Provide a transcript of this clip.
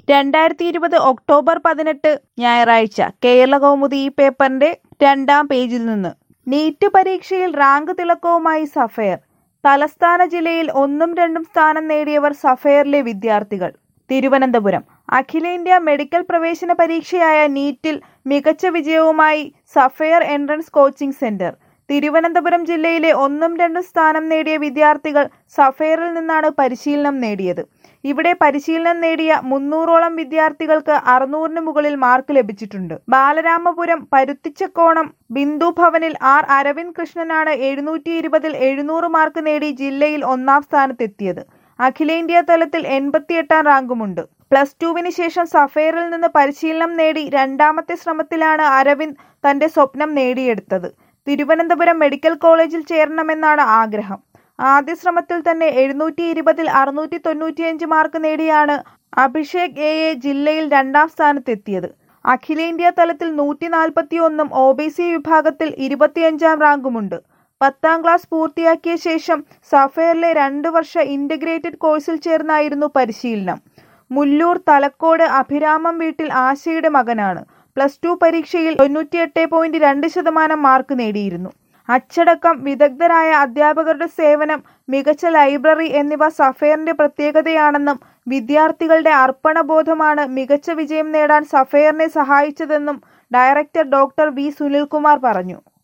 രണ്ടായിരത്തി ഇരുപത് ഒക്ടോബർ പതിനെട്ട് ഞായറാഴ്ച കേരളകൗമുദി ഈ പേപ്പറിന്റെ രണ്ടാം പേജിൽ നിന്ന് നീറ്റ് പരീക്ഷയിൽ റാങ്ക് തിളക്കവുമായി സഫയർ തലസ്ഥാന ജില്ലയിൽ ഒന്നും രണ്ടും സ്ഥാനം നേടിയവർ സഫയറിലെ വിദ്യാർത്ഥികൾ തിരുവനന്തപുരം അഖിലേന്ത്യാ മെഡിക്കൽ പ്രവേശന പരീക്ഷയായ നീറ്റിൽ മികച്ച വിജയവുമായി Sapphire entrance coaching centre Thiruvananthapuram ജില്ലയിലെ ഒന്നും രണ്ടും സ്ഥാനം നേടിയ വിദ്യാർത്ഥികൾ സഫയറിൽ നിന്നാണ് പരിശീലനം നേടിയത് ഇവിടെ പരിശീലനം നേടിയ മുന്നൂറോളം വിദ്യാർത്ഥികൾക്ക് അറുന്നൂറിന് മുകളിൽ മാർക്ക് ലഭിച്ചിട്ടുണ്ട് ബാലരാമപുരം പരുത്തിച്ചക്കോണം ബിന്ദു ഭവനിൽ ആർ അരവിന്ദ് കൃഷ്ണനാണ് എഴുന്നൂറ്റി ഇരുപതിൽ എഴുന്നൂറ് മാർക്ക് നേടി ജില്ലയിൽ ഒന്നാം സ്ഥാനത്തെത്തിയത് അഖിലേന്ത്യാ തലത്തിൽ എൺപത്തിയെട്ടാം റാങ്കുമുണ്ട് പ്ലസ് ടുവിന് ശേഷം സഫയറിൽ നിന്ന് പരിശീലനം നേടി രണ്ടാമത്തെ ശ്രമത്തിലാണ് അരവിന്ദ് തന്റെ സ്വപ്നം നേടിയെടുത്തത് തിരുവനന്തപുരം മെഡിക്കൽ കോളേജിൽ ചേരണമെന്നാണ് ആഗ്രഹം ആദ്യ ശ്രമത്തിൽ തന്നെ എഴുന്നൂറ്റി ഇരുപതിൽ അറുന്നൂറ്റി തൊണ്ണൂറ്റിയഞ്ച് മാർക്ക് നേടിയാണ് അഭിഷേക് എ എ ജില്ലയിൽ രണ്ടാം സ്ഥാനത്തെത്തിയത് അഖിലേന്ത്യാ തലത്തിൽ നൂറ്റി നാൽപ്പത്തി ഒന്നും ഒ ബി സി വിഭാഗത്തിൽ ഇരുപത്തിയഞ്ചാം റാങ്കുമുണ്ട് പത്താം ക്ലാസ് പൂർത്തിയാക്കിയ ശേഷം സഫയറിലെ രണ്ട് വർഷ ഇന്റഗ്രേറ്റഡ് കോഴ്സിൽ ചേർന്നായിരുന്നു പരിശീലനം മുല്ലൂർ തലക്കോട് അഭിരാമം വീട്ടിൽ ആശയുടെ മകനാണ് പ്ലസ് ടു പരീക്ഷയിൽ തൊണ്ണൂറ്റിയെട്ട് പോയിന്റ് രണ്ട് ശതമാനം മാർക്ക് നേടിയിരുന്നു അച്ചടക്കം വിദഗ്ധരായ അധ്യാപകരുടെ സേവനം മികച്ച ലൈബ്രറി എന്നിവ സഫയറിന്റെ പ്രത്യേകതയാണെന്നും വിദ്യാർത്ഥികളുടെ അർപ്പണബോധമാണ് മികച്ച വിജയം നേടാൻ സഫയറിനെ സഹായിച്ചതെന്നും ഡയറക്ടർ ഡോക്ടർ വി സുനിൽകുമാർ പറഞ്ഞു